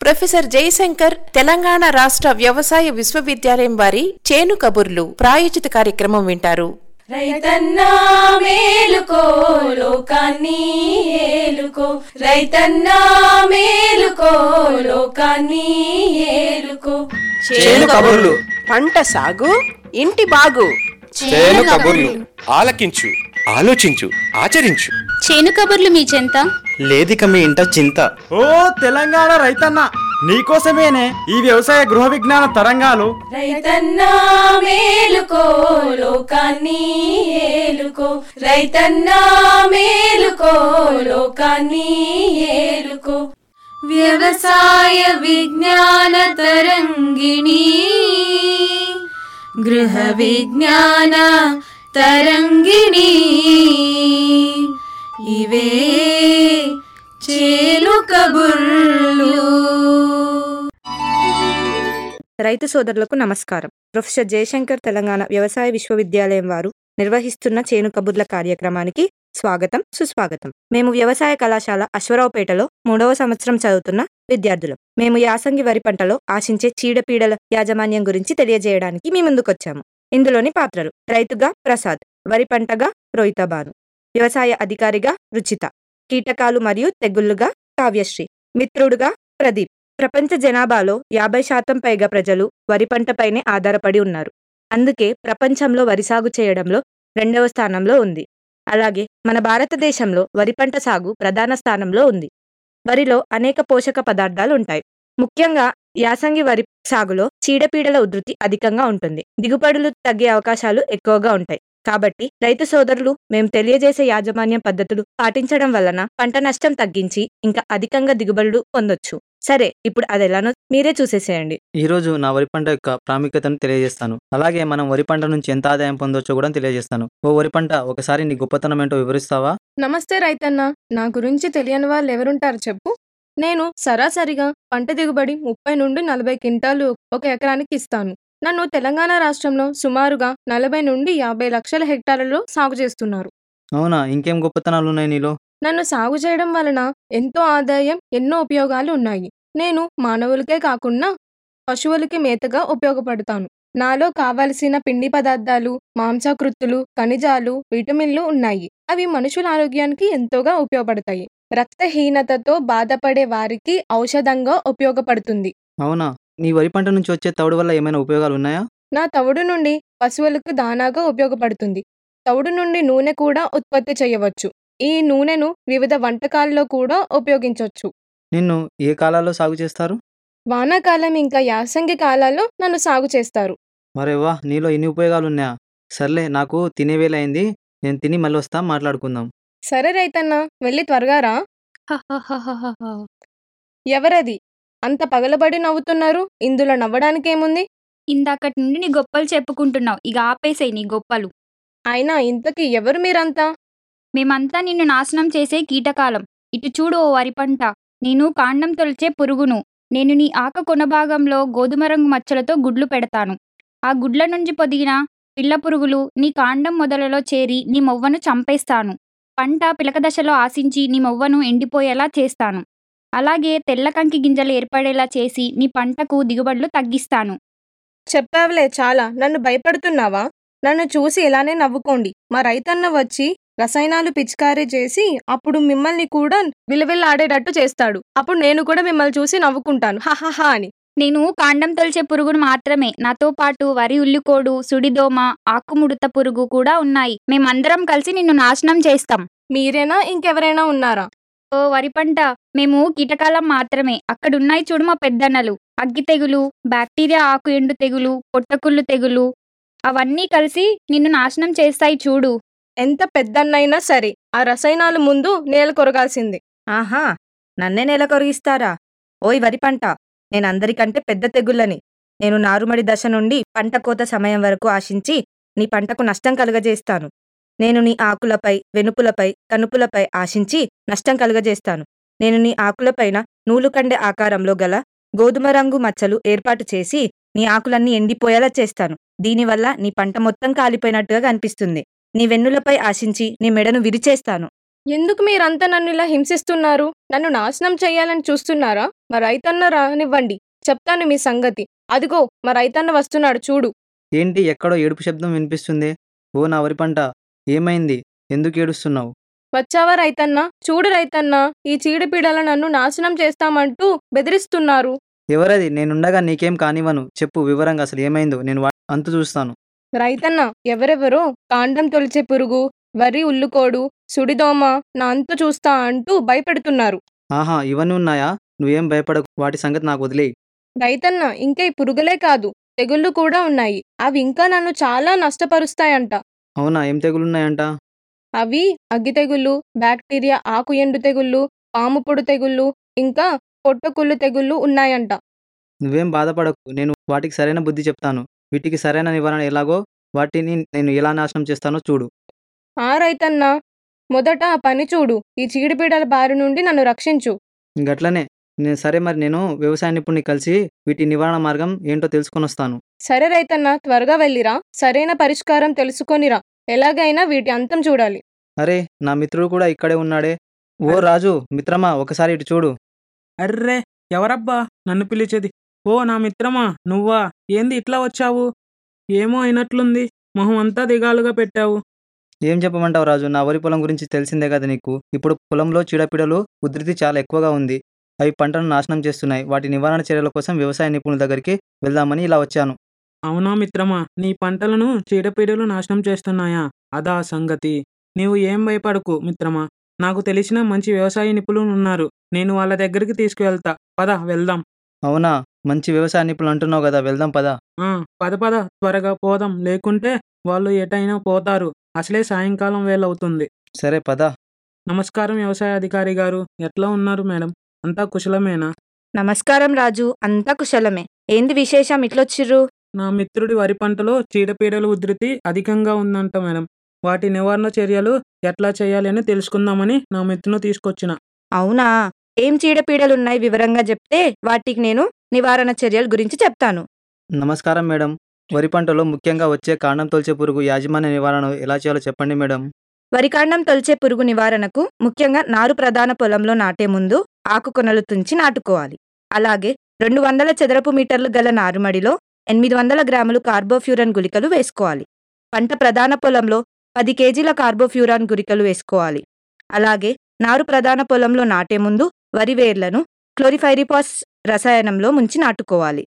professor Jayashankar Telangana రాష్ట్ర వ్యవసాయ విశ్వవిద్యాలయం వారి చేను కబుర్లు ప్రాయోజిత కార్యక్రమం వింటారు రైతన్నా మేలుకో లోకాన్ని ఏలుకో రైతన్నా మేలుకో లోకాన్ని ఏలుకో చేను కబుర్లు పంట సాగు ఇంటి బాగు చేను కబుర్లు ఆలకించు ఆలోచించు ఆచరించు చేను కబుర్లు మీ చెంత లేదిక మీ ఇంట చింత ఓ తెలంగాణ రైతన్న నీకోసమేనే ఈ వ్యవసాయ గృహ విజ్ఞాన తరంగాలు రైతన్నా మేలుకో లోకాన్ని ఏలుకో రైతన్నా మేలుకో లోకాన్ని ఏలుకో వ్యవసాయ విజ్ఞాన తరంగిణి గృహ విజ్ఞాన తరంగిణి ఇవే చేలు కబుర్లు రైతు సోదరులకు నమస్కారం ప్రొఫెసర్ జయశంకర్ తెలంగాణ వ్యవసాయ విశ్వవిద్యాలయం వారు నిర్వహిస్తున్న చేను కబుర్ల కార్యక్రమానికి స్వాగతం సుస్వాగతం మేము వ్యవసాయ కళాశాల అశ్వరావుపేటలో మూడవ సంవత్సరం చదువుతున్న విద్యార్థులం మేము యాసంగి వరి పంటలో ఆశించే చీడపీడల యాజమాన్యం గురించి తెలియజేయడానికి మీ ముందుకొచ్చాము ఇందులోని పాత్రలు రైతుగా ప్రసాద్ వరి పంటగా రోహితబాను వ్యవసాయ అధికారిగా రుచిత కీటకాలు మరియు తెగుళ్లుగా కావ్యశ్రీ మిత్రుడుగా ప్రదీప్ ప్రపంచ జనాభాలో యాభై శాతం పైగా ప్రజలు వరి పంటపైనే ఆధారపడి ఉన్నారు అందుకే ప్రపంచంలో వరి సాగు చేయడంలో రెండవ స్థానంలో ఉంది అలాగే మన భారతదేశంలో వరి పంట సాగు ప్రధాన స్థానంలో ఉంది వరిలో అనేక పోషక పదార్థాలు ఉంటాయి ముఖ్యంగా యాసంగి వరి సాగులో చీడపీడల ఉధృతి అధికంగా ఉంటుంది దిగుబడులు తగ్గే అవకాశాలు ఎక్కువగా ఉంటాయి కాబట్టి రైతు సోదరులు మేము తెలియజేసే యాజమాన్యం పద్ధతులు పాటించడం వలన పంట నష్టం తగ్గించి ఇంకా అధికంగా దిగుబడులు పొందొచ్చు సరే ఇప్పుడు అది ఎలానో మీరే చూసేసేయండి ఈ రోజు నా వరి పంట యొక్క ప్రాముఖ్యతను తెలియజేస్తాను అలాగే మనం వరి పంట నుంచి ఎంత ఆదాయం పొందొచ్చో కూడా తెలియజేస్తాను ఓ వరి పంట ఒకసారి నీ గొప్పతనం ఏంటో వివరిస్తావా నమస్తే రైతన్న నా గురించి తెలియని వాళ్ళు ఎవరుంటారు చెప్పు నేను సరాసరిగా పంట దిగుబడి ముప్పై నుండి నలభై క్వింటాలు ఒక ఎకరానికి ఇస్తాను నన్ను తెలంగాణ రాష్ట్రంలో సుమారుగా నలభై నుండి యాభై లక్షల హెక్టార్లలో సాగు చేస్తున్నారు అవునా ఇంకేం గొప్పతనాలు ఉన్నాయి నీలో నన్ను సాగు చేయడం వలన ఎంతో ఆదాయం ఎన్నో ఉపయోగాలు ఉన్నాయి నేను మానవులకే కాకుండా పశువులకి మేతగా ఉపయోగపడతాను నాలో కావలసిన పిండి పదార్థాలు మాంసకృత్తులు ఖనిజాలు విటమిన్లు ఉన్నాయి అవి మనుషుల ఆరోగ్యానికి ఎంతోగా ఉపయోగపడతాయి రక్తహీనతతో బాధపడే వారికి ఔషధంగా ఉపయోగపడుతుంది అవునా నీ వరి పంట నుంచి వచ్చే తవుడు వల్ల ఏమైనా ఉపయోగాలు ఉన్నాయా నా తవుడు నుండి పశువులకు దానాగా ఉపయోగపడుతుంది తవుడు నుండి నూనె కూడా ఉత్పత్తి చేయవచ్చు ఈ నూనెను వివిధ వంటకాల్లో కూడా ఉపయోగించవచ్చు నిన్ను ఏ కాలాల్లో సాగు చేస్తారు వానాకాలం ఇంకా యాసంగి కాలాల్లో నన్ను సాగు చేస్తారు మరే వా నీలో ఇన్ని ఉపయోగాలు ఉన్నాయా సర్లే నాకు తినే వేళ అయింది నేను తిని మళ్ళీ వస్తా మాట్లాడుకుందాం సరే రైతన్న వెళ్ళి త్వరగా రా ఎవరది అంత పగలబడి నవ్వుతున్నారు ఇందులో నవ్వడానికేముంది ఇందాకటి నుండి నీ గొప్పలు చెప్పుకుంటున్నావు ఇక ఆపేసేయి నీ గొప్పలు అయినా ఇంతకీ ఎవరు మీరంతా మేమంతా నిన్ను నాశనం చేసే కీటకాలం ఇటు చూడు ఓ వరి పంట నేను కాండం తొలిచే పురుగును నేను నీ ఆక కొన భాగంలో గోధుమ రంగు మచ్చలతో గుడ్లు పెడతాను ఆ గుడ్ల నుంచి పొదిగిన పిల్ల పురుగులు నీ కాండం మొదలలో చేరి నీ మొవ్వను చంపేస్తాను పంట పిలక దశలో ఆశించి నీ మొవ్వను ఎండిపోయేలా చేస్తాను అలాగే తెల్ల కంకి గింజలు ఏర్పడేలా చేసి నీ పంటకు దిగుబడులు తగ్గిస్తాను చెప్పావులే చాలా నన్ను భయపడుతున్నావా నన్ను చూసి ఇలానే నవ్వుకోండి మా రైతన్న వచ్చి రసాయనాలు పిచికారీ చేసి అప్పుడు మిమ్మల్ని కూడా విలవిల్లాడేటట్టు చేస్తాడు అప్పుడు నేను కూడా మిమ్మల్ని చూసి నవ్వుకుంటాను హహహా అని నేను కాండం తొలిచే పురుగును మాత్రమే నాతో పాటు వరి ఉల్లికోడు సుడిదోమ ఆకుముడత పురుగు కూడా ఉన్నాయి మేమందరం కలిసి నిన్ను నాశనం చేస్తాం మీరేనా ఇంకెవరైనా ఉన్నారా ఓ వరి పంట మేము కీటకాలం మాత్రమే అక్కడున్నాయి చూడు మా పెద్దన్నలు అగ్గి తెగులు బ్యాక్టీరియా ఆకు ఎండు తెగులు పొట్టకుళ్ళు తెగులు అవన్నీ కలిసి నిన్ను నాశనం చేస్తాయి చూడు ఎంత పెద్దన్నైనా సరే ఆ రసాయనాలు ముందు నేల కొరగాల్సిందే ఆహా నన్నే నెల కొరిగిస్తారా ఓయ్ వరి పంట నేను అందరికంటే పెద్ద తెగుళ్ళని నేను నారుమడి దశ నుండి పంట కోత సమయం వరకు ఆశించి నీ పంటకు నష్టం కలుగజేస్తాను నేను నీ ఆకులపై వెనుపులపై కనుపులపై ఆశించి నష్టం కలుగజేస్తాను నేను నీ ఆకులపైన నూలుకండె ఆకారంలో గల గోధుమ రంగు మచ్చలు ఏర్పాటు చేసి నీ ఆకులన్నీ ఎండిపోయేలా చేస్తాను దీనివల్ల నీ పంట మొత్తం కాలిపోయినట్టుగా కనిపిస్తుంది నీ వెన్నులపై ఆశించి నీ మెడను విరిచేస్తాను ఎందుకు మీరంతా నన్ను ఇలా హింసిస్తున్నారు నన్ను నాశనం చేయాలని చూస్తున్నారా మా రైతన్న రానివ్వండి చెప్తాను మీ సంగతి అదిగో మా రైతన్న వస్తున్నాడు చూడు ఏంటి ఎక్కడో ఏడుపు శబ్దం వినిపిస్తుంది ఓ నా వరి పంట ఏమైంది ఎందుకు ఏడుస్తున్నావు వచ్చావా రైతన్న చూడు రైతన్న ఈ చీడపీడల నన్ను నాశనం చేస్తామంటూ బెదిరిస్తున్నారు ఎవరది నేనుండగా నీకేం కానివ్వను చెప్పు వివరంగా అసలు ఏమైందో నేను వా- అంతు చూస్తాను రైతన్న ఎవరెవరో కాండం తొలిచే పురుగు వరి ఉల్లుకోడు సుడిదోమ నా అంతు చూస్తా అంటూ భయపెడుతున్నారు ఆహా ఇవన్నీ ఉన్నాయా నువ్వేం భయపడకు వాటి సంగతి నాకు వదిలేయి రైతన్న ఇంకా ఈ పురుగులే కాదు తెగుళ్ళు కూడా ఉన్నాయి అవి ఇంకా నన్ను చాలా నష్టపరుస్తాయంట అవునా ఏం తెగులున్నాయంట అవి అగ్గి తెగుళ్ళు బ్యాక్టీరియా ఆకు ఎండు తెగుళ్ళు పాము పొడు తెగుళ్ళు ఇంకా పొట్టకుళ్ళు తెగుళ్ళు ఉన్నాయంట నువ్వేం బాధపడకు నేను వాటికి సరైన బుద్ధి చెప్తాను వీటికి సరైన నివారణ ఎలాగో వాటిని నేను ఎలా నాశనం చేస్తానో చూడు ఆ రైతన్న మొదట ఆ పని చూడు ఈ చీడపీడల బారి నుండి నన్ను రక్షించు గట్లనే నేను సరే మరి నేను వ్యవసాయ నిపుణుని కలిసి వీటి నివారణ మార్గం ఏంటో తెలుసుకొని వస్తాను సరే రైతన్న త్వరగా వెళ్ళిరా సరైన పరిష్కారం తెలుసుకొనిరా ఎలాగైనా వీటి అంతం చూడాలి అరే నా మిత్రుడు కూడా ఇక్కడే ఉన్నాడే ఓ రాజు మిత్రమా ఒకసారి ఇటు చూడు అర్రే ఎవరబ్బా నన్ను పిలిచేది ఓ నా మిత్రమా నువ్వా ఏంది ఇట్లా వచ్చావు ఏమో అయినట్లుంది మొహం అంతా దిగాలుగా పెట్టావు ఏం చెప్పమంటావు రాజు నా వరి పొలం గురించి తెలిసిందే కదా నీకు ఇప్పుడు పొలంలో చీడపీడలు ఉధృతి చాలా ఎక్కువగా ఉంది అవి పంటను నాశనం చేస్తున్నాయి వాటి నివారణ చర్యల కోసం వ్యవసాయ నిపుణుల దగ్గరికి వెళ్దామని ఇలా వచ్చాను అవునా మిత్రమా నీ పంటలను చీడపీడలు నాశనం చేస్తున్నాయా అదా సంగతి నీవు ఏం భయపడకు మిత్రమా నాకు తెలిసిన మంచి వ్యవసాయ నిపుణులు ఉన్నారు నేను వాళ్ళ దగ్గరికి తీసుకువెళ్తా పద వెళ్దాం అవునా మంచి వ్యవసాయ నిపుణులు అంటున్నావు కదా వెళ్దాం పదా ఆ, పద పద త్వరగా పోదాం లేకుంటే వాళ్ళు ఎటైనా పోతారు అసలే సాయంకాలం వేళ అవుతుంది సరే పదా నమస్కారం వ్యవసాయ అధికారి గారు ఎట్లా ఉన్నారు మేడం అంతా కుశలమేనా నమస్కారం రాజు అంతా కుశలమే ఏంది విశేషం ఇట్లొచ్చిర్రు నా మిత్రుడి వరి పంటలో చీడపీడల ఉధృతి అధికంగా ఉందంట మేడం వాటి నివారణ చర్యలు ఎట్లా చేయాలి అని తెలుసుకుందామని నా మిత్రును తీసుకొచ్చిన అవునా ఏం చీడపీడలున్నాయి వివరంగా చెప్తే వాటికి నేను నివారణ చర్యల గురించి చెప్తాను నమస్కారం మేడం వరి పంటలో ముఖ్యంగా వచ్చే కాండం తొలిచే పురుగు యాజమాన్య నివారణ ఎలా చేయాలో చెప్పండి మేడం వరికాండం తొలిచే పురుగు నివారణకు ముఖ్యంగా నారు ప్రధాన పొలంలో నాటే ముందు ఆకుకొనలు తుంచి నాటుకోవాలి అలాగే రెండు వందల చదరపు మీటర్లు గల నారుమడిలో ఎనిమిది వందల గ్రాములు కార్బోఫ్యూరన్ గుళికలు వేసుకోవాలి పంట ప్రధాన పొలంలో పది కేజీల కార్బోఫ్యూరాన్ గుళికలు వేసుకోవాలి అలాగే నారు ప్రధాన పొలంలో నాటే ముందు వరి వేర్లను క్లోరిఫైరిపాస్ రసాయనంలో ముంచి నాటుకోవాలి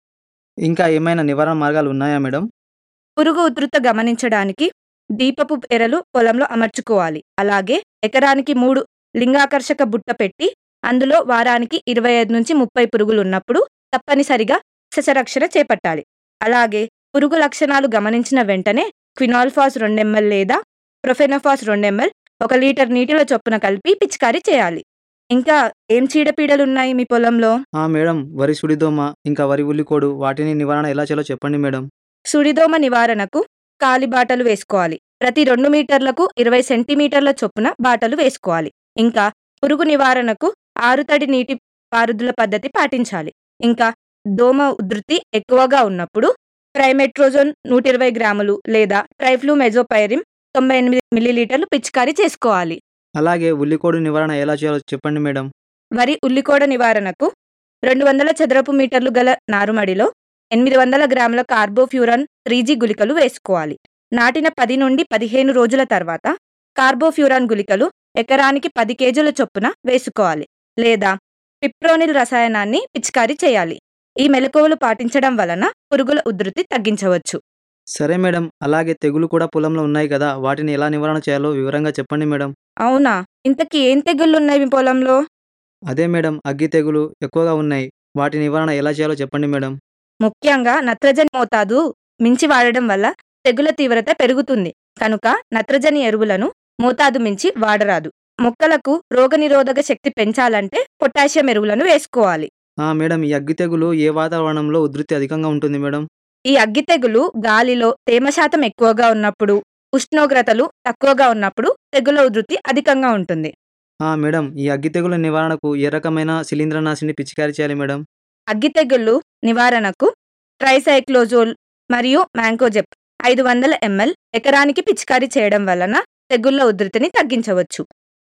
ఇంకా ఏమైనా నివారణ మార్గాలు ఉన్నాయా మేడం పురుగు ఉధృత గమనించడానికి దీపపు ఎరలు పొలంలో అమర్చుకోవాలి అలాగే ఎకరానికి మూడు లింగాకర్షక బుట్ట పెట్టి అందులో వారానికి ఇరవై ఐదు నుంచి ముప్పై పురుగులు ఉన్నప్పుడు తప్పనిసరిగా సస్యరక్షణ చేపట్టాలి అలాగే పురుగు లక్షణాలు గమనించిన వెంటనే క్వినాల్ఫాస్ రెండు ఎంఎల్ లేదా ప్రొఫెనోఫాస్ రెండు ఎంఎల్ ఒక లీటర్ నీటిలో చొప్పున కలిపి పిచికారీ చేయాలి ఇంకా ఏం చీడపీడలు ఉన్నాయి మీ పొలంలో ఆ మేడం వరి సుడిదోమ ఇంకా వరి ఉల్లికోడు వాటిని నివారణ ఎలా చేయాలో చెప్పండి మేడం సుడిదోమ నివారణకు కాలి బాటలు వేసుకోవాలి ప్రతి రెండు మీటర్లకు ఇరవై సెంటీమీటర్ల చొప్పున బాటలు వేసుకోవాలి ఇంకా పురుగు నివారణకు ఆరుతడి నీటి పారుదల పద్ధతి పాటించాలి ఇంకా దోమ ఉధృతి ఎక్కువగా ఉన్నప్పుడు ట్రైమెట్రోజోన్ నూట ఇరవై గ్రాములు లేదా ట్రైఫ్లూ మెజోపైరిమ్ తొంభై ఎనిమిది మిల్లీలీటర్లు పిచికారీ చేసుకోవాలి అలాగే ఉల్లికోడు నివారణ ఎలా చేయాలో చెప్పండి మేడం వరి ఉల్లికోడ నివారణకు రెండు వందల చదరపు మీటర్లు గల నారుమడిలో ఎనిమిది వందల గ్రాముల కార్బోఫ్యూరాన్ త్రీ జీ గుళికలు వేసుకోవాలి నాటిన పది నుండి పదిహేను రోజుల తర్వాత కార్బోఫ్యూరాన్ గుళికలు ఎకరానికి పది కేజీల చొప్పున వేసుకోవాలి లేదా పిప్రోనిల్ రసాయనాన్ని పిచికారీ చేయాలి ఈ మెలకువలు పాటించడం వలన పురుగుల ఉధృతి తగ్గించవచ్చు సరే మేడం అలాగే తెగులు కూడా పొలంలో ఉన్నాయి కదా వాటిని ఎలా నివారణ చేయాలో వివరంగా చెప్పండి మేడం అవునా ఇంతకీ ఏం తెగుళ్ళున్నాయి మీ పొలంలో అదే మేడం అగ్గి తెగులు ఎక్కువగా ఉన్నాయి వాటి నివారణ ఎలా చేయాలో చెప్పండి మేడం ముఖ్యంగా నత్రజని మోతాదు మించి వాడడం వల్ల తెగుల తీవ్రత పెరుగుతుంది కనుక నత్రజని ఎరువులను మోతాదు మించి వాడరాదు మొక్కలకు రోగనిరోధక శక్తి పెంచాలంటే పొటాషియం ఎరువులను వేసుకోవాలి ఆ మేడం ఈ అగ్గి తెగులు ఏ వాతావరణంలో ఉధృతి అధికంగా ఉంటుంది మేడం ఈ అగ్గి తెగులు గాలిలో తేమ శాతం ఎక్కువగా ఉన్నప్పుడు ఉష్ణోగ్రతలు తక్కువగా ఉన్నప్పుడు తెగుల ఉధృతి అధికంగా ఉంటుంది ఆ మేడం ఈ అగ్గి తెగుల నివారణకు ఏ రకమైన శిలీంద్రనాశిని పిచికారీ చేయాలి మేడం అగ్గి తెగుళ్ళు నివారణకు ట్రైసైక్లోజోల్ మరియు మ్యాంకోజెప్ ఐదు వందల ఎంఎల్ ఎకరానికి పిచికారీ చేయడం వలన తెగుళ్ల ఉధృతిని తగ్గించవచ్చు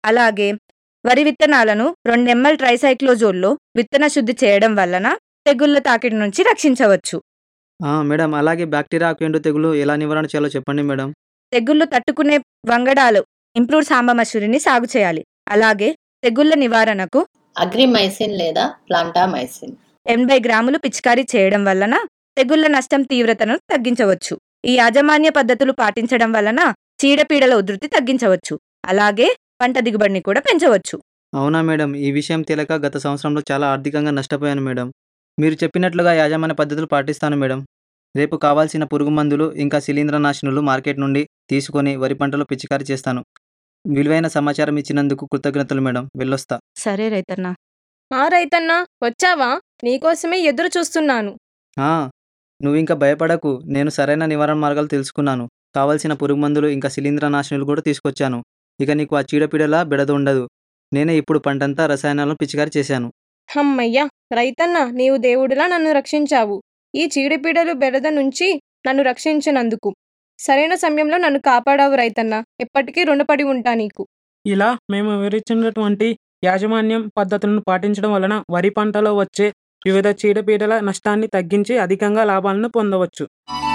అలాగే వరి విత్తనాలను రెండు ఎంఎల్ ట్రైసైక్లోజోల్లో విత్తన శుద్ధి చేయడం వలన తెగుళ్ళ తాకిడి నుంచి రక్షించవచ్చు ఆ, మేడం అలాగే బ్యాక్టీరియా ఆక్వేండు తెగులు ఎలా నివారణ చేయాలో చెప్పండి మేడం తెగుళ్ళు తట్టుకునే వంగడాలు ఇంప్రూవ్ సాంబమసూరిని సాగు చేయాలి అలాగే తెగుళ్ళ నివారణకు అగ్రిమైసిన్ లేదా ప్లాంటామైసిన్ ఎనభై గ్రాములు పిచికారీ చేయడం వలన తెగుళ్ల నష్టం తీవ్రతను తగ్గించవచ్చు ఈ యాజమాన్య పద్ధతులు పాటించడం వలన చీడపీడల ఉధృతి తగ్గించవచ్చు అలాగే పంట దిగుబడిని కూడా పెంచవచ్చు అవునా మేడం ఈ విషయం తెలియక గత సంవత్సరంలో చాలా ఆర్థికంగా నష్టపోయాను మేడం మీరు చెప్పినట్లుగా యాజమాన్య పద్ధతులు పాటిస్తాను మేడం రేపు కావాల్సిన పురుగు మందులు ఇంకా శిలీంద్రనాశనులు మార్కెట్ నుండి తీసుకొని వరి పంటలో పిచికారీ చేస్తాను విలువైన సమాచారం ఇచ్చినందుకు కృతజ్ఞతలు మేడం వెళ్ళొస్తా సరే రైతన్న ఆ రైతన్నా వచ్చావా నీకోసమే ఎదురు చూస్తున్నాను ఆ, నువ్వు ఇంకా భయపడకు నేను సరైన నివారణ మార్గాలు తెలుసుకున్నాను కావాల్సిన పురుగు మందులు ఇంకా శిలీంద్రనాశనులు కూడా తీసుకొచ్చాను ఇక నీకు ఆ చీడపీడల బెడద ఉండదు నేనే ఇప్పుడు పంటంతా రసాయనాలను పిచికారీ చేశాను హమ్మయ్యా రైతన్న నీవు దేవుడిలా నన్ను రక్షించావు ఈ చీడపీడలు బెరద నుంచి నన్ను రక్షించినందుకు సరైన సమయంలో నన్ను కాపాడావు రైతన్న ఎప్పటికీ రుణపడి ఉంటా నీకు ఇలా మేము వివరించినటువంటి యాజమాన్యం పద్ధతులను పాటించడం వలన వరి పంటలో వచ్చే వివిధ చీడపీడల నష్టాన్ని తగ్గించి అధికంగా లాభాలను పొందవచ్చు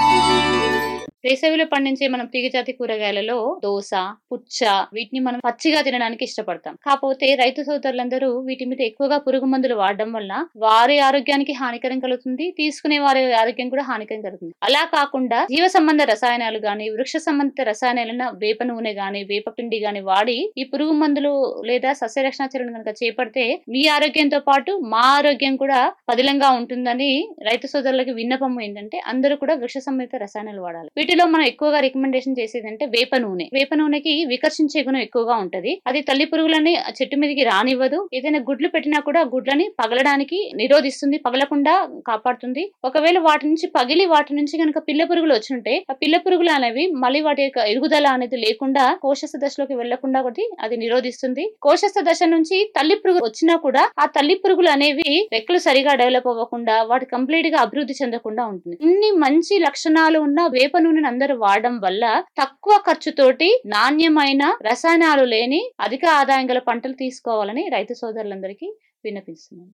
వేసవిలో పండించే మనం తీగజాతి కూరగాయలలో దోస పుచ్చ వీటిని మనం పచ్చిగా తినడానికి ఇష్టపడతాం కాకపోతే రైతు సోదరులందరూ వీటి మీద ఎక్కువగా పురుగు మందులు వాడడం వల్ల వారి ఆరోగ్యానికి హానికరం కలుగుతుంది తీసుకునే వారి ఆరోగ్యం కూడా హానికరం కలుగుతుంది అలా కాకుండా జీవ సంబంధ రసాయనాలు గాని వృక్ష సంబంధిత రసాయనాలైన వేప నూనె గాని వేప పిండి గాని వాడి ఈ పురుగు మందులు లేదా సస్యరక్షణ చర్యలు కనుక చేపడితే మీ ఆరోగ్యంతో పాటు మా ఆరోగ్యం కూడా పదిలంగా ఉంటుందని రైతు సోదరులకి విన్నపం ఏంటంటే అందరూ కూడా వృక్ష సంబంధిత రసాయనాలు వాడాలి వీటిలో మనం ఎక్కువగా రికమెండేషన్ చేసేది అంటే వేప నూనె వేప నూనెకి వికర్షించే గుణం ఎక్కువగా ఉంటది అది తల్లి పురుగులని ఆ చెట్టు మీదకి రానివ్వదు ఏదైనా గుడ్లు పెట్టినా కూడా ఆ గుడ్లని పగలడానికి నిరోధిస్తుంది పగలకుండా కాపాడుతుంది ఒకవేళ వాటి నుంచి పగిలి వాటి నుంచి కనుక పిల్ల పురుగులు వచ్చింటే ఆ పిల్ల పురుగులు అనేవి మళ్ళీ వాటి యొక్క ఎదుగుదల అనేది లేకుండా కోశస్థ దశలోకి వెళ్లకుండా ఒకటి అది నిరోధిస్తుంది కోశస్థ దశ నుంచి తల్లి పురుగు వచ్చినా కూడా ఆ తల్లి పురుగులు అనేవి రెక్కలు సరిగా డెవలప్ అవ్వకుండా వాటి కంప్లీట్ గా అభివృద్ధి చెందకుండా ఉంటుంది ఇన్ని మంచి లక్షణాలు ఉన్న వేప నూనెను అందరూ వాడడం వల్ల తక్కువ ఖర్చుతోటి నాణ్యమైన రసాయనాలు లేని అధిక ఆదాయం గల పంటలు తీసుకోవాలని రైతు సోదరులందరికీ విన్నపిస్తున్నాను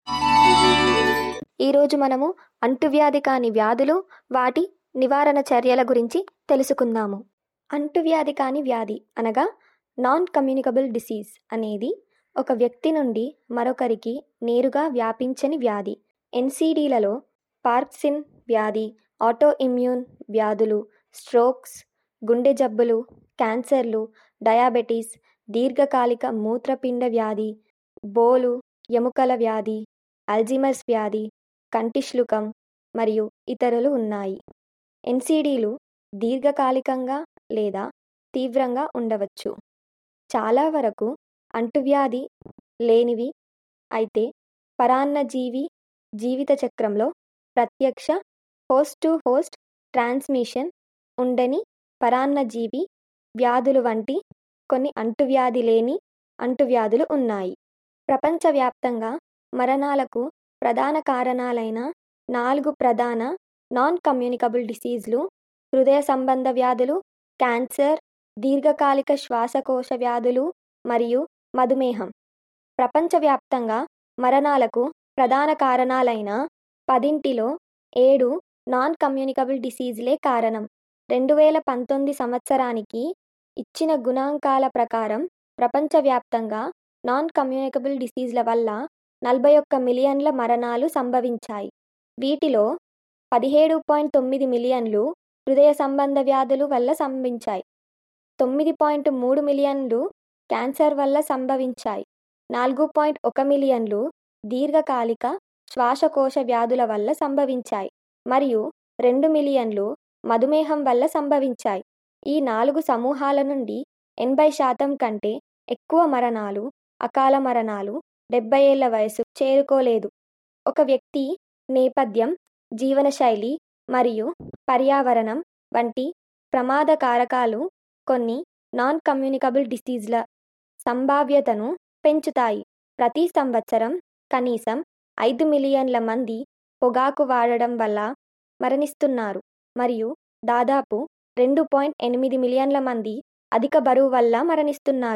ఈరోజు మనము అంటువ్యాధి కాని వ్యాధులు వాటి నివారణ చర్యల గురించి తెలుసుకుందాము అంటువ్యాధి కాని వ్యాధి అనగా నాన్ కమ్యూనికబుల్ డిసీజ్ అనేది ఒక వ్యక్తి నుండి మరొకరికి నేరుగా వ్యాపించని వ్యాధి ఎన్సిడీలలో పార్క్సిన్ వ్యాధి ఆటో ఇమ్యూన్ వ్యాధులు స్ట్రోక్స్ గుండె జబ్బులు క్యాన్సర్లు డయాబెటీస్ దీర్ఘకాలిక మూత్రపిండ వ్యాధి బోలు ఎముకల వ్యాధి అల్జిమర్స్ వ్యాధి కంటిశ్లుకం మరియు ఇతరులు ఉన్నాయి ఎన్సిడీలు దీర్ఘకాలికంగా లేదా తీవ్రంగా ఉండవచ్చు చాలా వరకు అంటువ్యాధి లేనివి అయితే పరాన్నజీవి జీవిత చక్రంలో ప్రత్యక్ష హోస్ట్ టు హోస్ట్ ట్రాన్స్మిషన్ ఉండని పరాన్నజీవి వ్యాధులు వంటి కొన్ని అంటువ్యాధి లేని అంటువ్యాధులు ఉన్నాయి ప్రపంచవ్యాప్తంగా మరణాలకు ప్రధాన కారణాలైన నాలుగు ప్రధాన నాన్ కమ్యూనికబుల్ డిసీజ్లు హృదయ సంబంధ వ్యాధులు క్యాన్సర్ దీర్ఘకాలిక శ్వాసకోశ వ్యాధులు మరియు మధుమేహం ప్రపంచవ్యాప్తంగా మరణాలకు ప్రధాన కారణాలైన పదింటిలో ఏడు నాన్ కమ్యూనికబుల్ డిసీజ్లే కారణం రెండు వేల పంతొమ్మిది సంవత్సరానికి ఇచ్చిన గుణాంకాల ప్రకారం ప్రపంచవ్యాప్తంగా నాన్ కమ్యూనికబుల్ డిసీజ్ల వల్ల నలభై ఒక్క మిలియన్ల మరణాలు సంభవించాయి వీటిలో పదిహేడు పాయింట్ తొమ్మిది మిలియన్లు హృదయ సంబంధ వ్యాధులు వల్ల సంభవించాయి తొమ్మిది పాయింట్ మూడు మిలియన్లు క్యాన్సర్ వల్ల సంభవించాయి నాలుగు పాయింట్ ఒక మిలియన్లు దీర్ఘకాలిక శ్వాసకోశ వ్యాధుల వల్ల సంభవించాయి మరియు రెండు మిలియన్లు మధుమేహం వల్ల సంభవించాయి ఈ నాలుగు సమూహాల నుండి ఎనభై శాతం కంటే ఎక్కువ మరణాలు అకాల మరణాలు డెబ్బై ఏళ్ల వయసు చేరుకోలేదు ఒక వ్యక్తి నేపథ్యం జీవనశైలి మరియు పర్యావరణం వంటి ప్రమాద కారకాలు కొన్ని నాన్ కమ్యూనికబుల్ డిసీజ్ల సంభావ్యతను పెంచుతాయి ప్రతి సంవత్సరం కనీసం ఐదు మిలియన్ల మంది పొగాకు వాడడం వల్ల మరణిస్తున్నారు మరియు దాదాపు రెండు పాయింట్ ఎనిమిది మిలియన్ల మంది అధిక బరువు వల్ల మరణిస్తున్నారు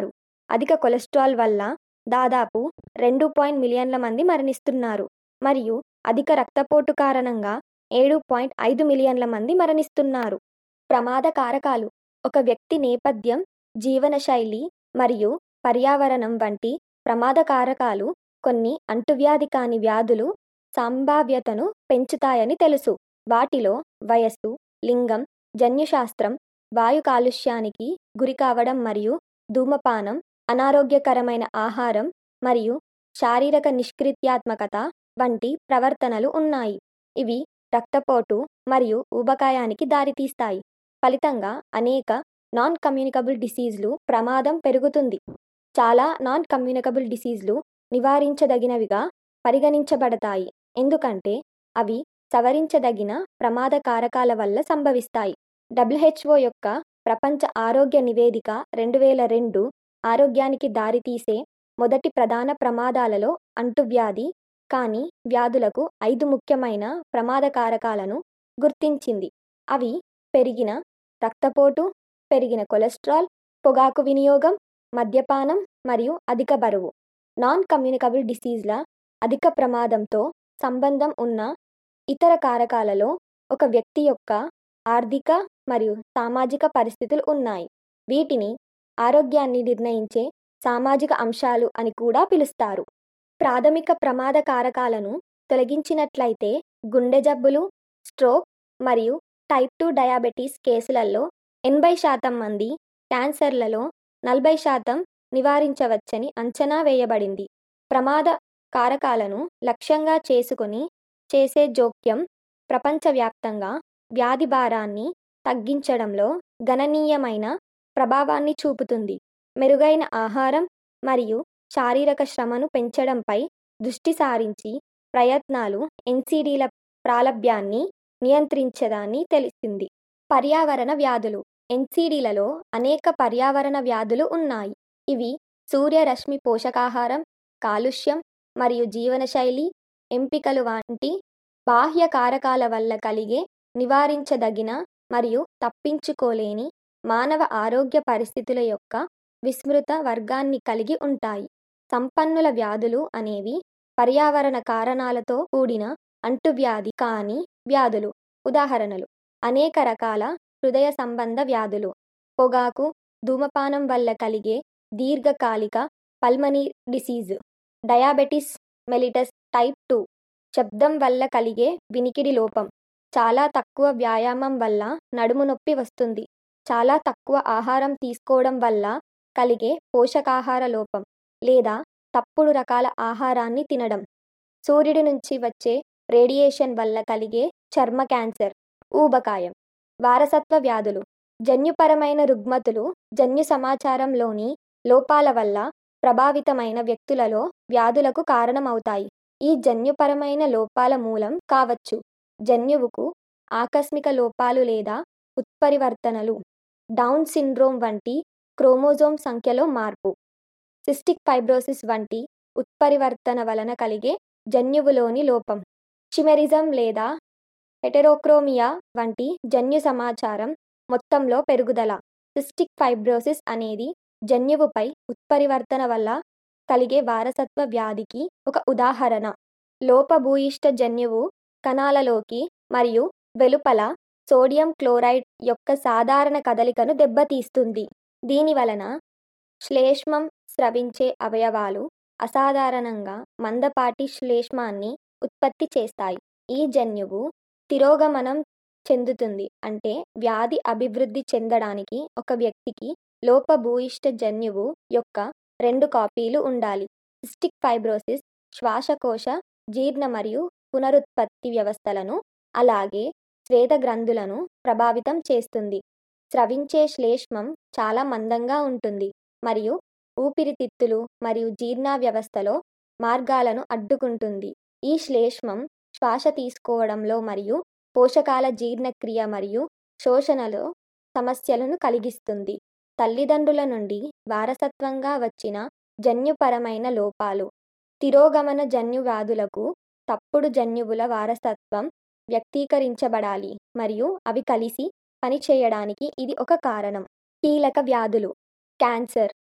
అధిక కొలెస్ట్రాల్ వల్ల దాదాపు రెండు పాయింట్ మిలియన్ల మంది మరణిస్తున్నారు మరియు అధిక రక్తపోటు కారణంగా ఏడు పాయింట్ ఐదు మిలియన్ల మంది మరణిస్తున్నారు ప్రమాద కారకాలు ఒక వ్యక్తి నేపథ్యం జీవనశైలి మరియు పర్యావరణం వంటి ప్రమాద కారకాలు కొన్ని అంటువ్యాధి కాని వ్యాధులు సంభావ్యతను పెంచుతాయని తెలుసు వాటిలో వయస్సు లింగం జన్యుశాస్త్రం వాయు కాలుష్యానికి గురి కావడం మరియు ధూమపానం అనారోగ్యకరమైన ఆహారం మరియు శారీరక నిష్క్రియాత్మకత వంటి ప్రవర్తనలు ఉన్నాయి ఇవి రక్తపోటు మరియు ఊబకాయానికి దారితీస్తాయి ఫలితంగా అనేక నాన్ కమ్యూనికబుల్ డిసీజ్లు ప్రమాదం పెరుగుతుంది చాలా నాన్ కమ్యూనికబుల్ డిసీజ్లు నివారించదగినవిగా పరిగణించబడతాయి ఎందుకంటే అవి సవరించదగిన ప్రమాద కారకాల వల్ల సంభవిస్తాయి డబ్ల్యూహెచ్ఓ యొక్క ప్రపంచ ఆరోగ్య నివేదిక రెండు వేల రెండు ఆరోగ్యానికి దారితీసే మొదటి ప్రధాన ప్రమాదాలలో అంటువ్యాధి కానీ వ్యాధులకు ఐదు ముఖ్యమైన ప్రమాద కారకాలను గుర్తించింది అవి పెరిగిన రక్తపోటు పెరిగిన కొలెస్ట్రాల్ పొగాకు వినియోగం మద్యపానం మరియు అధిక బరువు నాన్ కమ్యూనికబుల్ డిసీజ్ల అధిక ప్రమాదంతో సంబంధం ఉన్న ఇతర కారకాలలో ఒక వ్యక్తి యొక్క ఆర్థిక మరియు సామాజిక పరిస్థితులు ఉన్నాయి వీటిని ఆరోగ్యాన్ని నిర్ణయించే సామాజిక అంశాలు అని కూడా పిలుస్తారు ప్రాథమిక ప్రమాద కారకాలను తొలగించినట్లయితే గుండె జబ్బులు స్ట్రోక్ మరియు టైప్ టూ డయాబెటీస్ కేసులలో ఎనభై శాతం మంది క్యాన్సర్లలో నలభై శాతం నివారించవచ్చని అంచనా వేయబడింది ప్రమాద కారకాలను లక్ష్యంగా చేసుకొని చేసే జోక్యం ప్రపంచవ్యాప్తంగా వ్యాధి భారాన్ని తగ్గించడంలో గణనీయమైన ప్రభావాన్ని చూపుతుంది మెరుగైన ఆహారం మరియు శారీరక శ్రమను పెంచడంపై దృష్టి సారించి ప్రయత్నాలు ఎన్సిడీల ప్రాలభ్యాన్ని నియంత్రించదాన్ని తెలిసింది పర్యావరణ వ్యాధులు ఎన్సిడీలలో అనేక పర్యావరణ వ్యాధులు ఉన్నాయి ఇవి సూర్యరశ్మి పోషకాహారం కాలుష్యం మరియు జీవనశైలి ఎంపికలు వంటి బాహ్య కారకాల వల్ల కలిగే నివారించదగిన మరియు తప్పించుకోలేని మానవ ఆరోగ్య పరిస్థితుల యొక్క విస్మృత వర్గాన్ని కలిగి ఉంటాయి సంపన్నుల వ్యాధులు అనేవి పర్యావరణ కారణాలతో కూడిన అంటువ్యాధి కాని వ్యాధులు ఉదాహరణలు అనేక రకాల హృదయ సంబంధ వ్యాధులు పొగాకు ధూమపానం వల్ల కలిగే దీర్ఘకాలిక pulmonary disease diabetes mellitus type two శబ్దం వల్ల కలిగే వినికిడి లోపం చాలా తక్కువ వ్యాయామం వల్ల నడుము నొప్పి వస్తుంది చాలా తక్కువ ఆహారం తీసుకోవడం వల్ల కలిగే పోషకాహార లోపం లేదా తప్పుడు రకాల ఆహారాన్ని తినడం సూర్యుడి నుంచి వచ్చే రేడియేషన్ వల్ల కలిగే చర్మ క్యాన్సర్ ఊబకాయం వారసత్వ వ్యాధులు జన్యుపరమైన రుగ్మతులు జన్యు సమాచారంలోని లోపాల వల్ల ప్రభావితమైన వ్యక్తులలో వ్యాధులకు కారణమవుతాయి ఈ జన్యుపరమైన లోపాల మూలం కావచ్చు జన్యువుకు ఆకస్మిక లోపాలు లేదా ఉత్పరివర్తనలు డౌన్ సిండ్రోమ్ వంటి క్రోమోజోమ్ సంఖ్యలో మార్పు సిస్టిక్ ఫైబ్రోసిస్ వంటి ఉత్పరివర్తన వలన కలిగే జన్యువులోని లోపం చిమెరిజం లేదా హెటెరోక్రోమియా వంటి జన్యు సమాచారం మొత్తంలో పెరుగుదల సిస్టిక్ ఫైబ్రోసిస్ అనేది జన్యువుపై ఉత్పరివర్తన వల్ల కలిగే వారసత్వ వ్యాధికి ఒక ఉదాహరణ లోపభూయిష్ట జన్యువు కణాలలోకి మరియు వెలుపల సోడియం క్లోరైడ్ యొక్క సాధారణ కదలికను దెబ్బతీస్తుంది దీని వలన శ్లేష్మం స్రవించే అవయవాలు అసాధారణంగా మందపాటి శ్లేష్మాన్ని ఉత్పత్తి చేస్తాయి ఈ జన్యువు తిరోగమనం చెందుతుంది అంటే వ్యాధి అభివృద్ధి చెందడానికి ఒక వ్యక్తికి లోపభూయిష్ట జన్యువు యొక్క రెండు కాపీలు ఉండాలి సిస్టిక్ ఫైబ్రోసిస్ శ్వాసకోశ జీర్ణ మరియు పునరుత్పత్తి వ్యవస్థలను అలాగే స్వేద గ్రంథులను ప్రభావితం చేస్తుంది స్రవించే శ్లేష్మం చాలా మందంగా ఉంటుంది మరియు ఊపిరితిత్తులు మరియు జీర్ణ వ్యవస్థలో మార్గాలను అడ్డుకుంటుంది ఈ శ్లేష్మం శ్వాస తీసుకోవడంలో మరియు పోషకాల జీర్ణక్రియ మరియు శోషణలో సమస్యలను కలిగిస్తుంది తల్లిదండ్రుల నుండి వారసత్వంగా వచ్చిన జన్యుపరమైన లోపాలు తిరోగమన జన్యు వ్యాధులకు తప్పుడు జన్యువుల వారసత్వం వ్యక్తీకరించబడాలి మరియు అవి కలిసి పనిచేయడానికి ఇది ఒక కారణం కీలక వ్యాధులు క్యాన్సర్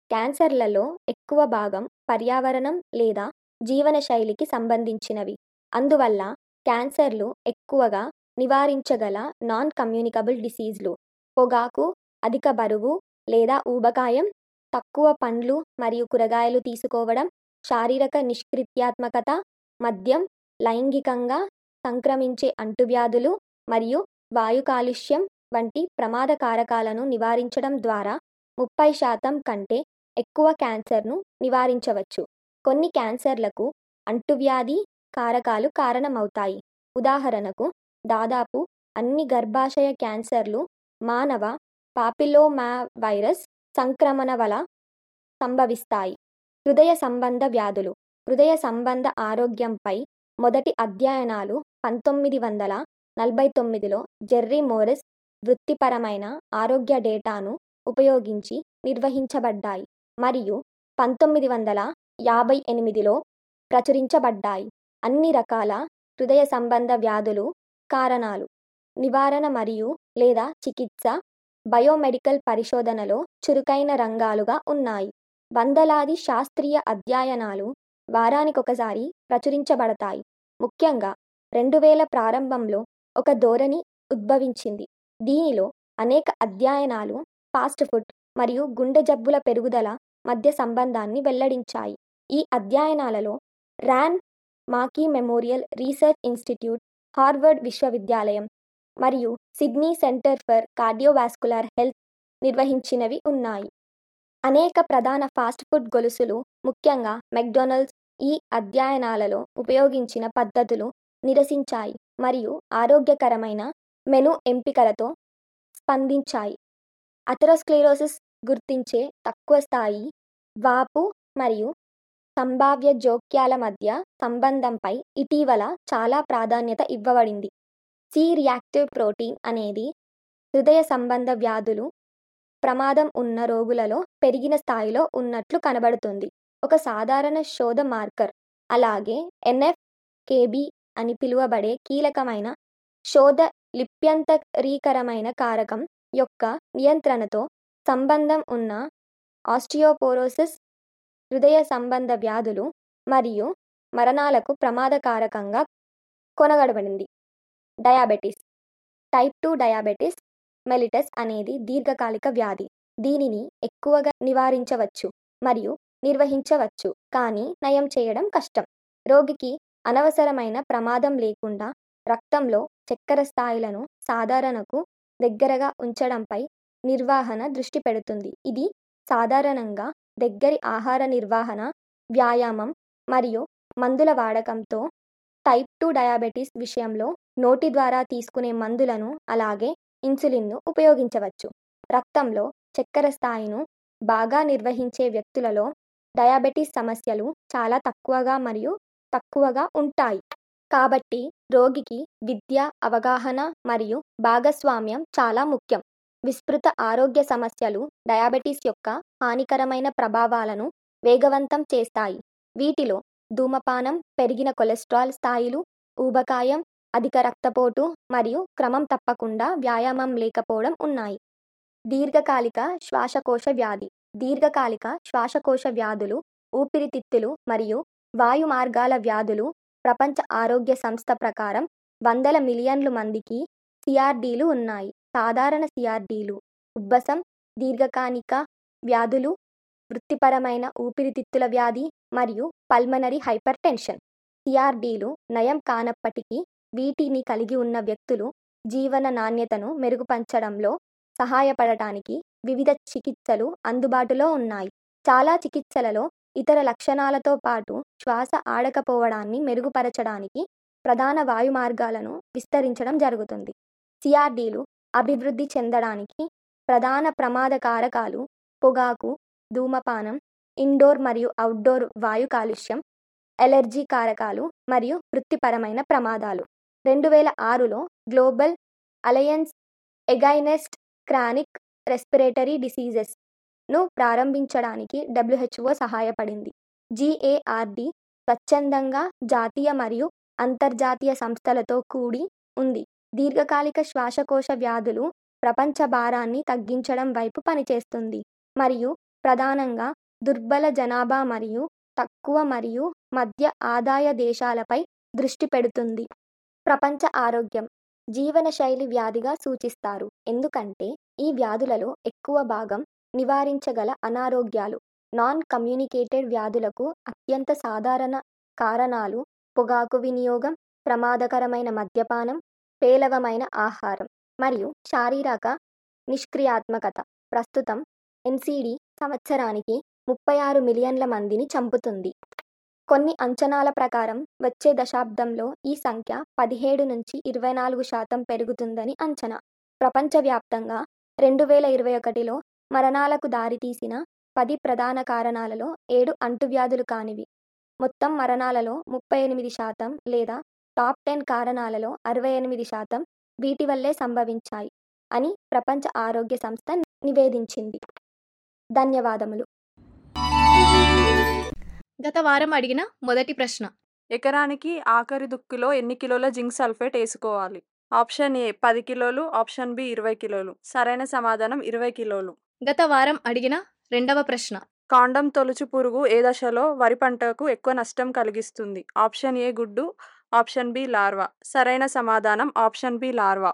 క్యాన్సర్లలో ఎక్కువ భాగం పర్యావరణం లేదా జీవనశైలికి సంబంధించినవి అందువల్ల క్యాన్సర్లు ఎక్కువగా నివారించగల నాన్ కమ్యూనికబుల్ డిసీజ్లు పొగాకు అధిక బరువు లేదా ఊబకాయం తక్కువ పండ్లు మరియు కూరగాయలు తీసుకోవడం శారీరక నిష్క్రియాత్మకత మద్యం లైంగికంగా సంక్రమించే అంటువ్యాధులు మరియు వాయు కాలుష్యం వంటి ప్రమాద కారకాలను నివారించడం ద్వారా ముప్పై శాతం కంటే ఎక్కువ క్యాన్సర్ను నివారించవచ్చు కొన్ని క్యాన్సర్లకు అంటువ్యాధి కారకాలు కారణమవుతాయి ఉదాహరణకు దాదాపు అన్ని గర్భాశయ క్యాన్సర్లు మానవ పాపిలోమా వైరస్ సంక్రమణ వల్ల సంభవిస్తాయి హృదయ సంబంధ వ్యాధులు హృదయ సంబంధ ఆరోగ్యంపై మొదటి అధ్యయనాలు పంతొమ్మిది వందల నలభై తొమ్మిదిలో జెర్రీ మోరిస్ వృత్తిపరమైన ఆరోగ్య డేటాను ఉపయోగించి నిర్వహించబడ్డాయి మరియు పంతొమ్మిది వందల యాభై ఎనిమిదిలో ప్రచురించబడ్డాయి అన్ని రకాల హృదయ సంబంధ వ్యాధులు కారణాలు నివారణ మరియు లేదా చికిత్స బయోమెడికల్ పరిశోధనలో చురుకైన రంగాలుగా ఉన్నాయి వందలాది శాస్త్రీయ అధ్యయనాలు వారానికొకసారి ప్రచురించబడతాయి ముఖ్యంగా రెండు వేల ప్రారంభంలో ఒక ధోరణి ఉద్భవించింది దీనిలో అనేక అధ్యయనాలు ఫాస్ట్ ఫుడ్ మరియు గుండె జబ్బుల పెరుగుదల మధ్య సంబంధాన్ని వెల్లడించాయి ఈ అధ్యయనాలలో ర్యాన్ మాకీ మెమోరియల్ రీసెర్చ్ ఇన్స్టిట్యూట్ హార్వర్డ్ విశ్వవిద్యాలయం మరియు Sydney centre for cardiovascular health నిర్వహించినవి ఉన్నాయి అనేక ప్రధాన ఫాస్ట్ ఫుడ్ గొలుసులు ముఖ్యంగా మెక్డొనాల్డ్స్ ఈ అధ్యయనాలలో ఉపయోగించిన పద్ధతులు నిరసించాయి మరియు ఆరోగ్యకరమైన మెను ఎంపికలతో స్పందించాయి అథెరోస్క్లెరోసిస్ గుర్తించే తక్కువ స్థాయి వాపు మరియు సంభావ్య జోక్యాల మధ్య సంబంధంపై ఇటీవల చాలా ప్రాధాన్యత ఇవ్వబడింది సి రియాక్టివ్ ప్రోటీన్ అనేది హృదయ సంబంధ వ్యాధులు ప్రమాదం ఉన్న రోగులలో పెరిగిన స్థాయిలో ఉన్నట్లు కనబడుతుంది ఒక సాధారణ శోధ మార్కర్ అలాగే ఎన్ఎఫ్ కేబి అని పిలువబడే కీలకమైన శోధ లిప్యంతరీకరమైన కారకం యొక్క నియంత్రణతో సంబంధం ఉన్న ఆస్టియోపోరోసిస్ హృదయ సంబంధ వ్యాధులు మరియు మరణాలకు ప్రమాదకారకంగా కొనగడబడింది diabetes type two diabetes mellitus అనేది దీర్ఘకాలిక వ్యాధి దీనిని ఎక్కువగా నివారించవచ్చు మరియు నిర్వహించవచ్చు కానీ నయం చేయడం కష్టం రోగికి అనవసరమైన ప్రమాదం లేకుండా రక్తంలో చక్కెర స్థాయిలను సాధారణకు దగ్గరగా ఉంచడంపై నిర్వహణ దృష్టి పెడుతుంది ఇది సాధారణంగా దగ్గరి ఆహార నిర్వహణ వ్యాయామం మరియు మందుల వాడకంతో టైప్ టూ డయాబెటీస్ విషయంలో నోటి ద్వారా తీసుకునే మందులను అలాగే ఇన్సులిన్ను ఉపయోగించవచ్చు రక్తంలో చక్కెర స్థాయిను బాగా నిర్వహించే వ్యక్తులలో డయాబెటీస్ సమస్యలు చాలా తక్కువగా మరియు తక్కువగా ఉంటాయి కాబట్టి రోగికి విద్య అవగాహన మరియు భాగస్వామ్యం చాలా ముఖ్యం విస్తృత ఆరోగ్య సమస్యలు డయాబెటీస్ యొక్క హానికరమైన ప్రభావాలను వేగవంతం చేస్తాయి వీటిలో ధూమపానం పెరిగిన కొలెస్ట్రాల్ స్థాయిలు ఊబకాయం అధిక రక్తపోటు మరియు క్రమం తప్పకుండా వ్యాయామం లేకపోవడం ఉన్నాయి దీర్ఘకాలిక శ్వాసకోశ వ్యాధి దీర్ఘకాలిక శ్వాసకోశ వ్యాధులు ఊపిరితిత్తులు మరియు వాయు మార్గాల వ్యాధులు ప్రపంచ ఆరోగ్య సంస్థ ప్రకారం వందల మిలియన్లు మందికి సిఆర్డీలు ఉన్నాయి సాధారణ సిఆర్డీలు ఉబ్బసం దీర్ఘకాలిక వ్యాధులు వృత్తిపరమైన ఊపిరితిత్తుల వ్యాధి మరియు పల్మనరీ హైపర్ టెన్షన్ సిఆర్డీలు నయం కానప్పటికీ వీటిని కలిగి ఉన్న వ్యక్తులు జీవన నాణ్యతను మెరుగుపరచడంలో సహాయపడటానికి వివిధ చికిత్సలు అందుబాటులో ఉన్నాయి చాలా చికిత్సలలో ఇతర లక్షణాలతో పాటు శ్వాస ఆడకపోవడాన్ని మెరుగుపరచడానికి ప్రధాన వాయు మార్గాలను విస్తరించడం జరుగుతుంది సిఆర్డీలు అభివృద్ధి చెందడానికి ప్రధాన ప్రమాద కారకాలు పొగాకు ధూమపానం ఇండోర్ మరియు అవుట్డోర్ వాయు కాలుష్యం ఎలర్జీ కారకాలు మరియు వృత్తిపరమైన ప్రమాదాలు రెండు వేల ఆరులో global alliance against chronic respiratory డిసీజెస్ను ప్రారంభించడానికి డబ్ల్యూహెచ్ఓ సహాయపడింది జిఏఆర్డి స్వచ్ఛందంగా జాతీయ మరియు అంతర్జాతీయ సంస్థలతో కూడి ఉంది దీర్ఘకాలిక శ్వాసకోశ వ్యాధులు ప్రపంచ భారాన్ని తగ్గించడం వైపు పనిచేస్తుంది మరియు ప్రధానంగా దుర్బల జనాభా మరియు తక్కువ మరియు మధ్య ఆదాయ దేశాలపై దృష్టి పెడుతుంది ప్రపంచ ఆరోగ్యం జీవనశైలి వ్యాధిగా సూచిస్తారు ఎందుకంటే ఈ వ్యాధులలో ఎక్కువ భాగం నివారించగల అనారోగ్యాలు నాన్ కమ్యూనికేటెడ్ వ్యాధులకు అత్యంత సాధారణ కారణాలు పొగాకు వినియోగం ప్రమాదకరమైన మద్యపానం పేలవమైన ఆహారం మరియు శారీరక నిష్క్రియాత్మకత ప్రస్తుతం ఎన్సిడి సంవత్సరానికి ముప్పై ఆరు మిలియన్ల మందిని చంపుతుంది కొన్ని అంచనాల ప్రకారం వచ్చే దశాబ్దంలో ఈ సంఖ్య పదిహేడు నుంచి ఇరవై నాలుగు శాతం పెరుగుతుందని అంచనా ప్రపంచవ్యాప్తంగా రెండు వేల ఇరవై ఒకటిలో మరణాలకు దారితీసిన పది ప్రధాన కారణాలలో ఏడు అంటువ్యాధులు కానివి మొత్తం మరణాలలో ముప్పై ఎనిమిది శాతం లేదా టాప్ టెన్ కారణాలలో అరవై ఎనిమిది శాతం వీటి వల్లే సంభవించాయి అని ప్రపంచ ఆరోగ్య సంస్థ నివేదించింది ధన్యవాదములు గత వారం అడిగిన మొదటి ప్రశ్న ఎకరానికి ఆఖరి దుక్కిలో ఎన్ని కిలోల జింక్ సల్ఫేట్ వేసుకోవాలి ఆప్షన్ ఏ పది కిలోలు ఆప్షన్ బి ఇరవై కిలోలు సరైన సమాధానం ఇరవై కిలోలు గత వారం అడిగిన రెండవ ప్రశ్న కాండం తొలుచు పురుగు ఏ దశలో వరి పంటకు ఎక్కువ నష్టం కలిగిస్తుంది ఆప్షన్ ఏ గుడ్డు ఆప్షన్ బి లార్వా సరైన సమాధానం ఆప్షన్ బి లార్వా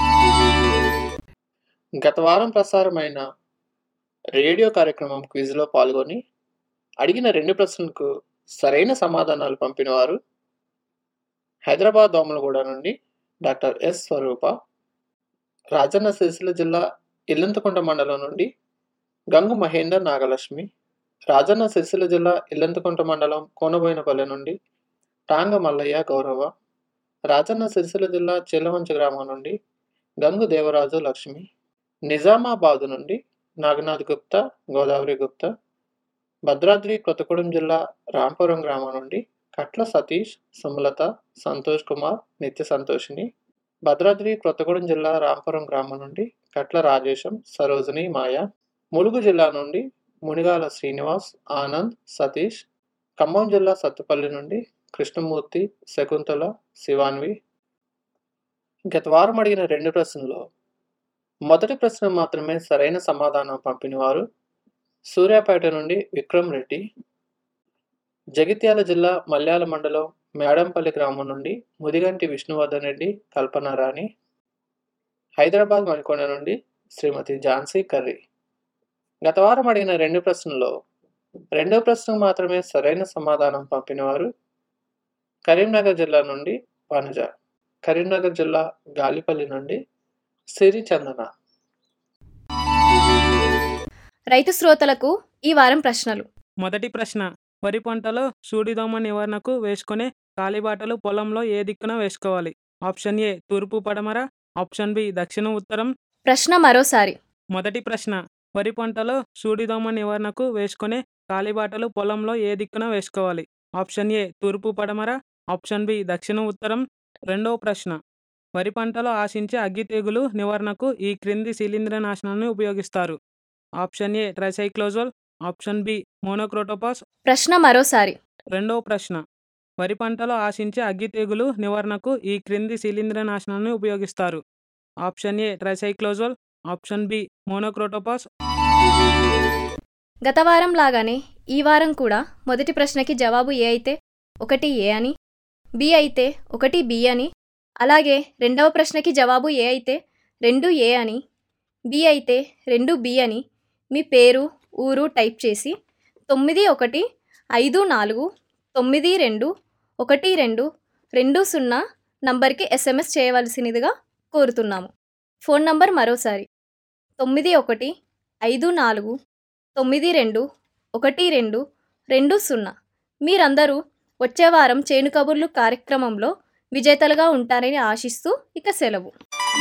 గత వారం ప్రసారమైన రేడియో కార్యక్రమం క్విజ్లో పాల్గొని అడిగిన రెండు ప్రశ్నలకు సరైన సమాధానాలు పంపినవారు హైదరాబాద్ దోమలగూడ నుండి డాక్టర్ ఎస్ స్వరూప రాజన్న సిరిసిల్ల జిల్లా ఇల్లంతకుంట మండలం నుండి గంగు మహేందర్ నాగలక్ష్మి రాజన్న సిరిసిల్ల జిల్లా ఇల్లంతకుంట మండలం కోనబోయినపల్లె నుండి టాంగ మల్లయ్య గౌరవ రాజన్న సిరిసిల్ల జిల్లా చెల్లవంచ గ్రామం నుండి గంగు దేవరాజు లక్ష్మి నిజామాబాద్ నుండి నాగనాథ్ గుప్తా గోదావరి గుప్తా భద్రాద్రి కొత్తగూడెం జిల్లా రాంపురం గ్రామం నుండి కట్ల సతీష్ సుమలత సంతోష్ కుమార్ నిత్య సంతోషిని భద్రాద్రి కొత్తగూడెం జిల్లా రాంపురం గ్రామం నుండి కట్ల రాజేశం సరోజిని మాయ ములుగు జిల్లా నుండి మునిగాల శ్రీనివాస్ ఆనంద్ సతీష్ ఖమ్మం జిల్లా సత్తుపల్లి నుండి కృష్ణమూర్తి శకుంతల శివాన్వి గత వారం అడిగిన రెండు ప్రశ్నల్లో మొదటి ప్రశ్న మాత్రమే సరైన సమాధానం పంపినవారు సూర్యాపేట నుండి విక్రమ్ రెడ్డి జగిత్యాల జిల్లా మల్యాల మండలం మేడంపల్లి గ్రామం నుండి ముదిగంటి విష్ణువర్ధన్ రెడ్డి కల్పనారాణి హైదరాబాద్ మణికొండ నుండి శ్రీమతి ఝాన్సీ కర్రీ గత వారం అడిగిన రెండు ప్రశ్నల్లో రెండో ప్రశ్నకు మాత్రమే సరైన సమాధానం పంపినవారు కరీంనగర్ జిల్లా నుండి వనజ కరీంనగర్ జిల్లా గాలిపల్లి నుండి సిరి చందన రైతు శ్రోతలకు ఈ వారం ప్రశ్నలు మొదటి ప్రశ్న వరి పంటలో సూడిదోమ నివారణకు వేసుకునే కాలిబాటలు పొలంలో ఏ దిక్కున వేసుకోవాలి ఆప్షన్ ఏ తూర్పు పడమర ఆప్షన్ బి దక్షిణ ఉత్తరం ప్రశ్న మరోసారి మొదటి ప్రశ్న వరి పంటలో సూడిదోమ నివారణకు వేసుకునే కాలిబాటలు పొలంలో ఏ దిక్కున వేసుకోవాలి ఆప్షన్ ఏ తూర్పు పడమర ఆప్షన్ బి దక్షిణ ఉత్తరం రెండవ ప్రశ్న వరి పంటలో ఆశించే అగ్గి తెగులు నివారణకు ఈ క్రింది శిలీంద్రనాశనాన్ని ఉపయోగిస్తారు option A tricyclazole option B monocrotophos ప్రశ్న మరోసారి రెండవ ప్రశ్న వరి పంటలో ఆశించే అగ్గి తెగులు నివారణకు ఈ క్రింది శిలీంద్రనాశనాన్ని ఉపయోగిస్తారు option A tricyclazole option B monocrotophos గత వారం లాగానే ఈ వారం కూడా మొదటి ప్రశ్నకి జవాబు ఏ అయితే ఒకటి ఏ అని బి అయితే ఒకటి బి అని అలాగే రెండవ ప్రశ్నకి జవాబు ఏ అయితే రెండు ఏ అని బి అయితే రెండు బి అని మీ పేరు ఊరు టైప్ చేసి తొమ్మిది ఒకటి ఐదు నాలుగు తొమ్మిది రెండు ఒకటి రెండు రెండు సున్నా నంబర్కి ఎస్ఎంఎస్ చేయవలసినదిగా కోరుతున్నాము ఫోన్ నంబర్ మరోసారి తొమ్మిది ఒకటి ఐదు నాలుగు తొమ్మిది రెండు ఒకటి రెండు రెండు సున్నా మీరందరూ వచ్చే వారం చేను కబుర్లు కార్యక్రమంలో విజేతలుగా ఉంటారని ఆశిస్తూ ఇక సెలవు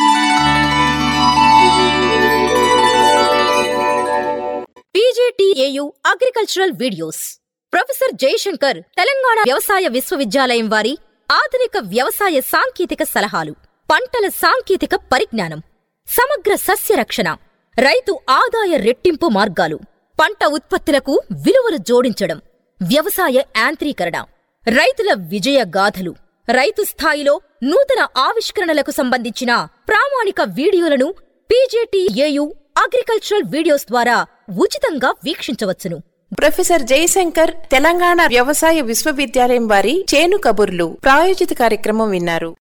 PGTAU agricultural videos professor Jayashankar Telangana వ్యవసాయ విశ్వవిద్యాలయం వారి ఆధునిక వ్యవసాయ సాంకేతిక సలహాలు పంటల సాంకేతిక పరిజ్ఞానం సమగ్ర సస్య రక్షణ రైతు ఆదాయ రెట్టింపు మార్గాలు పంట ఉత్పత్తులకు విలువలు జోడించడం వ్యవసాయ యాంత్రీకరణ రైతుల విజయ గాథలు రైతు స్థాయిలో నూతన ఆవిష్కరణలకు సంబంధించిన ప్రామాణిక వీడియోలను పీజేటీఏయు అగ్రికల్చరల్ వీడియోస్ ద్వారా ఉచితంగా వీక్షించవచ్చును ప్రొఫెసర్ జయశంకర్ తెలంగాణ వ్యవసాయ విశ్వవిద్యాలయం వారి చేను కబుర్లు ప్రాయోజిత కార్యక్రమం విన్నారు